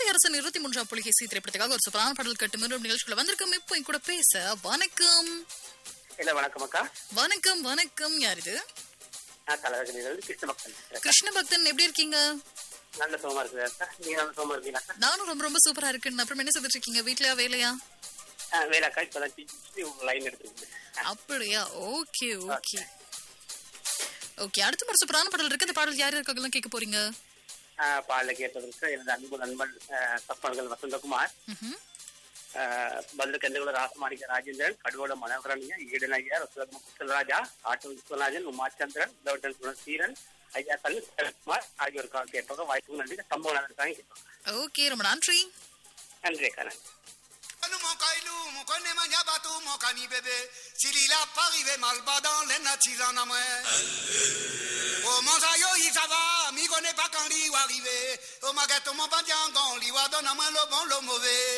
இலங்கை அரசின் இருபத்தி மூன்றாம் புலிகேசி திரைப்படத்துக்காக ஒரு சூப்பரான பாடல் கட்டு மீண்டும் நிகழ்ச்சிக்குள்ள வந்திருக்கும் இப்போ என் கூட பேச வணக்கம் இல்ல வணக்கம் அக்கா வணக்கம் வணக்கம் யார் இது நான் தலைவர்கள் கிருஷ்ண பக்தன் பேசுறேன். கிருஷ்ண பக்தன் எப்படி இருக்கீங்க நல்ல சோமா இருக்குது அக்கா நீங்க நல்ல சோமா இருக்கீங்களா அக்கா நானும் ரொம்ப ரொம்ப சூப்பரா இருக்கேன் அப்புறம் என்ன செய்துட்டு இருக்கீங்க வீட்லயா வேலையா ஆ, வேலை அக்கா இப்பதான் டீச்சர் உங்க லைன் எடுத்துருக்கு அப்படியா ஓகே ஓகே ஓகே அடுத்த ஒரு சூப்பரான பாடல் இருக்கு அந்த பாடல் யார் இருக்காங்கலாம் கேட்க போறீங்க பாடல கேட்டதற்கு எனது அன்பு நண்பன் தப்பன்கள் வசந்தகுமார் ம்ஹும். பதில் கந்தகுல ராசமாணிக்க ராஜேந்திரன் கடுவோட மனோகரணியா ஈடனையா ராஜா ஆட்டு விஸ்வநாதன் உமாச்சந்திரன் உதவட்டன் குணசீரன் ஐயா கல் குமார் ஆகியோருக்காக கேட்பாங்க வாய்ப்பு நன்றி சம்பவம் இருக்காங்க கேட்பாங்க ஓகே ரொம்ப நன்றி நன்றி அக்கா நன்றி Nous mon caillou, mon connaît mon yabatou, mon cani bébé. S'il il a pas arrivé mal bas dans les natis en amoué. Oh mon sayo, il ça va, mi connaît pas quand il va arriver. Oh ma gâteau, mon bandiangon, il va donner à moi le bon, le mauvais.